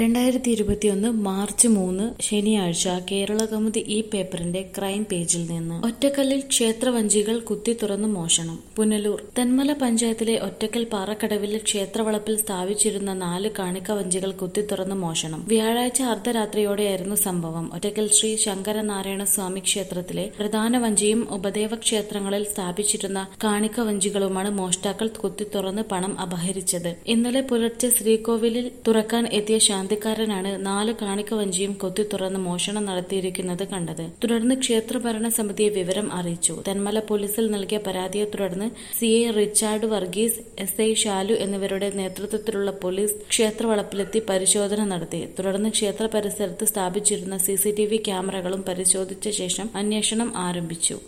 രണ്ടായിരത്തി ഇരുപത്തിയൊന്ന് മാർച്ച് മൂന്ന് ശനിയാഴ്ച കേരളകൗമുദി ഈ പേപ്പറിന്റെ ക്രൈം പേജിൽ നിന്ന് ഒറ്റക്കല്ലിൽ ക്ഷേത്രവഞ്ചികൾ കുത്തി തുറന്നു മോഷണം പുനലൂർ തെന്മല പഞ്ചായത്തിലെ ഒറ്റക്കൽ പാറക്കടവിൽ ക്ഷേത്രവളപ്പിൽ സ്ഥാപിച്ചിരുന്ന നാല് കാണിക്ക വഞ്ചികൾ കുത്തി തുറന്നു മോഷണം വ്യാഴാഴ്ച അർദ്ധരാത്രിയോടെയായിരുന്നു സംഭവം ഒറ്റക്കൽ ശ്രീ ശങ്കരനാരായണ സ്വാമി ക്ഷേത്രത്തിലെ പ്രധാന വഞ്ചിയും ഉപദേവ ക്ഷേത്രങ്ങളിൽ സ്ഥാപിച്ചിരുന്ന കാണിക്ക വഞ്ചികളുമാണ് മോഷ്ടാക്കൾ കുത്തി തുറന്ന് പണം അപഹരിച്ചത് ഇന്നലെ പുലർച്ചെ ശ്രീകോവിലിൽ തുറക്കാൻ എത്തിയ ശാന്തിക്കാരനാണ് നാല് കാണിക്ക വഞ്ചിയും കൊത്തി തുറന്ന് മോഷണം നടത്തിയിരിക്കുന്നത് കണ്ടത് തുടർന്ന് ക്ഷേത്ര ഭരണ സമിതിയെ വിവരം അറിയിച്ചു തെന്മല പോലീസിൽ നൽകിയ പരാതിയെ തുടർന്ന് C I Richard Varghese S I Shalu എന്നിവരുടെ നേതൃത്വത്തിലുള്ള പോലീസ് ക്ഷേത്രവളപ്പിലെത്തി പരിശോധന നടത്തി തുടർന്ന് ക്ഷേത്ര പരിസരത്ത് സ്ഥാപിച്ചിരുന്ന സിസിടിവി ക്യാമറകളും പരിശോധിച്ച ശേഷം അന്വേഷണം ആരംഭിച്ചു